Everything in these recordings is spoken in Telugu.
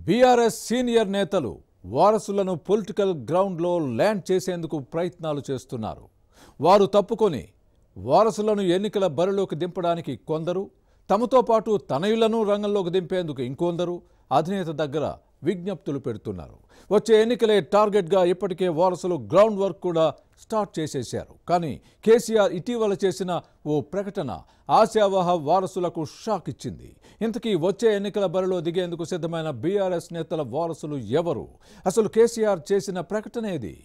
బీఆర్ఎస్ సీనియర్ నేతలు వారసులను పొలిటికల్ గ్రౌండ్లో ల్యాండ్ చేసేందుకు ప్రయత్నాలు చేస్తున్నారు వారు తప్పుకొని వారసులను ఎన్నికల బరిలోకి దింపడానికి కొందరు తమతో పాటు తనయులను రంగంలోకి దింపేందుకు ఇంకొందరు అధినేత దగ్గర విజ్ఞప్తులు పెడుతున్నారు వచ్చే ఎన్నికలే టార్గెట్గా ఇప్పటికే వారసులు గ్రౌండ్ వర్క్ కూడా స్టార్ట్ చేసేశారు కానీ కేసీఆర్ ఇటీవల చేసిన ఓ ప్రకటన ఆశావహ వారసులకు షాక్ ఇచ్చింది ఇంతకీ వచ్చే ఎన్నికల బరిలో దిగేందుకు సిద్ధమైన బీఆర్ఎస్ నేతల వారసులు ఎవరు అసలు కేసీఆర్ చేసిన ప్రకటన ఏది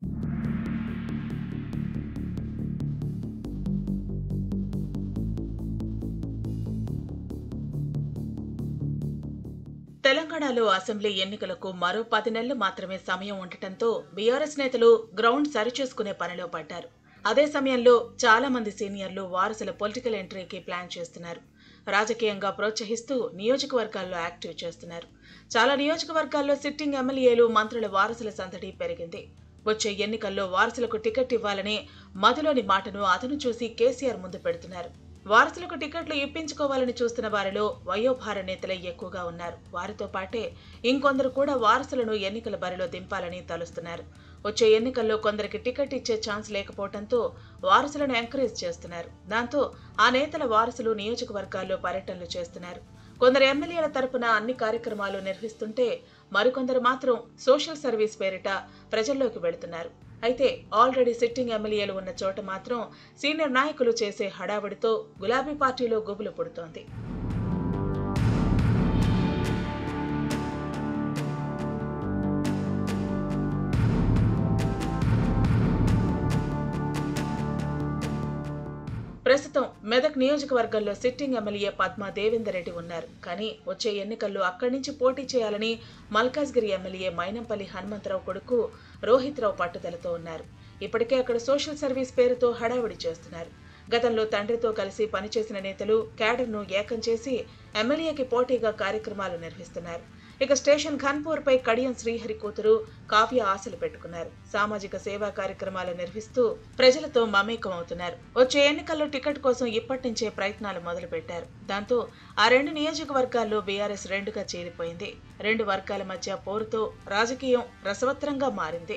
తెలంగాణలో అసెంబ్లీ ఎన్నికలకు మరో పది నెలలు మాత్రమే సమయం ఉండటంతో బీఆర్ఎస్ నేతలు గ్రౌండ్ సరిచేసుకునే పనిలో పడ్డారు అదే సమయంలో చాలా మంది సీనియర్లు వారసుల పొలిటికల్ ఎంట్రీకి ప్లాన్ చేస్తున్నారు రాజకీయంగా ప్రోత్సహిస్తూ నియోజకవర్గాల్లో యాక్టివ్ చేస్తున్నారు చాలా నియోజకవర్గాల్లో సిట్టింగ్ ఎమ్మెల్యేలు మంత్రుల వారసుల సందడి పెరిగింది వచ్చే ఎన్నికల్లో వారసులకు టికెట్ ఇవ్వాలని మధులోని మాటను అతను చూసి కేసీఆర్ ముందు పెడుతున్నారు వారసులకు టికెట్లు ఇప్పించుకోవాలని చూస్తున్న వారిలో వయోభార నేతలే ఎక్కువగా ఉన్నారు వారితో పాటే ఇంకొందరు కూడా వారసులను ఎన్నికల బరిలో దింపాలని తలుస్తున్నారు వచ్చే ఎన్నికల్లో కొందరికి టికెట్ ఇచ్చే ఛాన్స్ లేకపోవడంతో వారసులను ఎంకరేజ్ చేస్తున్నారు దాంతో ఆ నేతల వారసులు నియోజకవర్గాల్లో పర్యటనలు చేస్తున్నారు కొందరు ఎమ్మెల్యేల తరపున అన్ని కార్యక్రమాలు నిర్వహిస్తుంటే మరికొందరు మాత్రం సోషల్ సర్వీస్ పేరిట ప్రజల్లోకి వెళుతున్నారు అయితే ఆల్రెడీ సిట్టింగ్ ఎమ్మెల్యేలు ఉన్న చోట మాత్రం సీనియర్ నాయకులు చేసే హడావిడితో గులాబీ పార్టీలో గుబులు పుడుతోంది ప్రస్తుతం మెదక్ నియోజకవర్గంలో సిట్టింగ్ ఎమ్మెల్యే పద్మా దేవేందర్ రెడ్డి ఉన్నారు కానీ వచ్చే ఎన్నికల్లో అక్కడి నుంచి పోటీ చేయాలని మల్కాజ్గిరి ఎమ్మెల్యే మైనంపల్లి హనుమంతరావు కొడుకు రోహిత్ రావు పట్టుదలతో ఉన్నారు ఇప్పటికే అక్కడ సోషల్ సర్వీస్ పేరుతో హడావిడి చేస్తున్నారు గతంలో తండ్రితో కలిసి పనిచేసిన నేతలు క్యాడర్ను ఏకం చేసి ఎమ్మెల్యేకి పోటీగా కార్యక్రమాలు నిర్వహిస్తున్నారు ఇక స్టేషన్ ఖాన్పూర్ పై కడియం శ్రీహరి కూతురు కావ్య ఆశలు పెట్టుకున్నారు సామాజిక సేవా కార్యక్రమాలు నిర్వహిస్తూ ప్రజలతో మమేకం అవుతున్నారు వచ్చే ఎన్నికల్లో టికెట్ కోసం ఇప్పటి నుంచే ప్రయత్నాలు మొదలుపెట్టారు దాంతో ఆ రెండు నియోజకవర్గాల్లో బీఆర్ఎస్ రెండుగా చేరిపోయింది రెండు వర్గాల మధ్య పోరుతో రాజకీయం రసవత్రంగా మారింది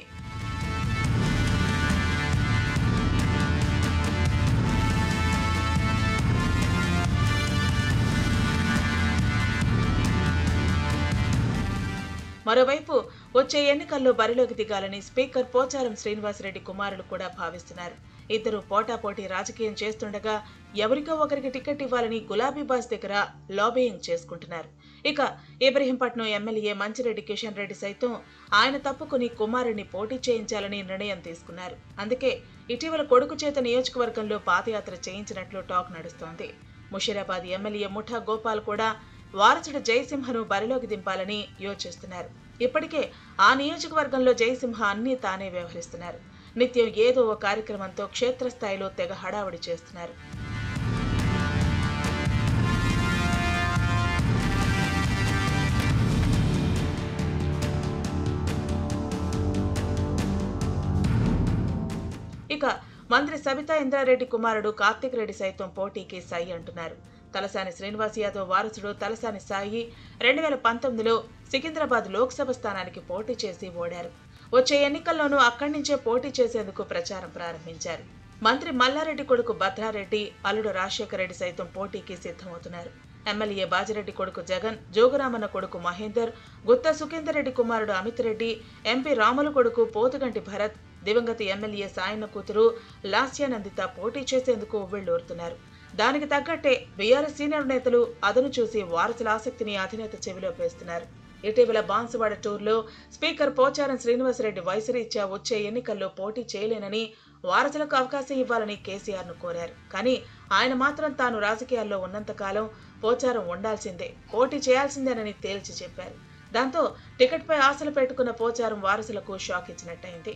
మరోవైపు వచ్చే ఎన్నికల్లో బరిలోకి దిగాలని స్పీకర్ పోచారం శ్రీనివాసరెడ్డి కుమారులు కూడా భావిస్తున్నారు ఇద్దరు పోటాపోటీ రాజకీయం చేస్తుండగా ఎవరికో ఒకరికి టికెట్ ఇవ్వాలని గులాబీ బాస్ దగ్గర లాబియింగ్ చేసుకుంటున్నారు ఇక ఇబ్రహీంపట్నం ఎమ్మెల్యే మంచిరెడ్డి కిషన్ రెడ్డి సైతం ఆయన తప్పుకుని కుమారుడిని పోటీ చేయించాలని నిర్ణయం తీసుకున్నారు అందుకే ఇటీవల కొడుకు చేత నియోజకవర్గంలో పాదయాత్ర చేయించినట్లు టాక్ నడుస్తోంది ముషీరాబాద్ ఎమ్మెల్యే ముఠా గోపాల్ కూడా వారసుడు జయసింహను బరిలోకి దింపాలని యోచిస్తున్నారు ఇప్పటికే ఆ నియోజకవర్గంలో జయసింహ అన్నీ తానే వ్యవహరిస్తున్నారు నిత్యం ఏదో ఓ కార్యక్రమంతో క్షేత్రస్థాయిలో తెగ హడావుడి చేస్తున్నారు ఇక మంత్రి సబితా ఇంద్రారెడ్డి కుమారుడు కార్తిక్ రెడ్డి సైతం పోటీకి సై అంటున్నారు తలసాని శ్రీనివాస్ యాదవ్ వారసుడు తలసాని సాయి రెండు వేల పంతొమ్మిదిలో సికింద్రాబాద్ లోక్సభ స్థానానికి పోటీ చేసి ఓడారు వచ్చే ఎన్నికల్లోనూ అక్కడి నుంచే పోటీ చేసేందుకు ప్రచారం ప్రారంభించారు మంత్రి మల్లారెడ్డి కొడుకు భద్రారెడ్డి అల్లుడు రాజశేఖర రెడ్డి సైతం పోటీకి సిద్ధమవుతున్నారు ఎమ్మెల్యే బాజిరెడ్డి కొడుకు జగన్ జోగురామన్న కొడుకు మహేందర్ గుత్తా సుఖేందర్ రెడ్డి కుమారుడు అమిత్ రెడ్డి ఎంపీ రాములు కొడుకు పోతుగంటి భరత్ దివంగత ఎమ్మెల్యే సాయన్న కూతురు లాస్యానందిత పోటీ చేసేందుకు ఉవ్విళ్లూరుతున్నారు దానికి తగ్గట్టే బీఆర్ఎస్ సీనియర్ నేతలు అదను చూసి వారసుల ఆసక్తిని అధినేత చెవిలో వేస్తున్నారు ఇటీవల బాన్సువాడ టూర్లో స్పీకర్ పోచారం శ్రీనివాసరెడ్డి వయసురీత్యా వచ్చే ఎన్నికల్లో పోటీ చేయలేనని వారసులకు అవకాశం ఇవ్వాలని కేసీఆర్ ను కోరారు కానీ ఆయన మాత్రం తాను రాజకీయాల్లో ఉన్నంతకాలం పోచారం ఉండాల్సిందే పోటీ చేయాల్సిందేనని తేల్చి చెప్పారు దాంతో టికెట్పై ఆశలు పెట్టుకున్న పోచారం వారసులకు షాక్ ఇచ్చినట్టయింది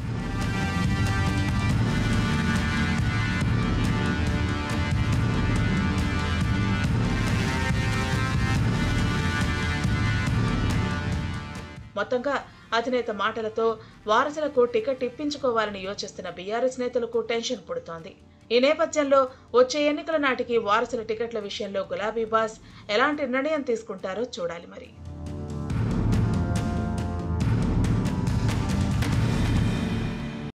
మొత్తంగా అధినేత మాటలతో వారసులకు టికెట్ ఇప్పించుకోవాలని యోచిస్తున్న బీఆర్ఎస్ నేతలకు టెన్షన్ పుడుతోంది ఈ నేపథ్యంలో వచ్చే ఎన్నికల నాటికి వారసుల టికెట్ల విషయంలో గులాబీ బాస్ ఎలాంటి నిర్ణయం తీసుకుంటారో చూడాలి మరి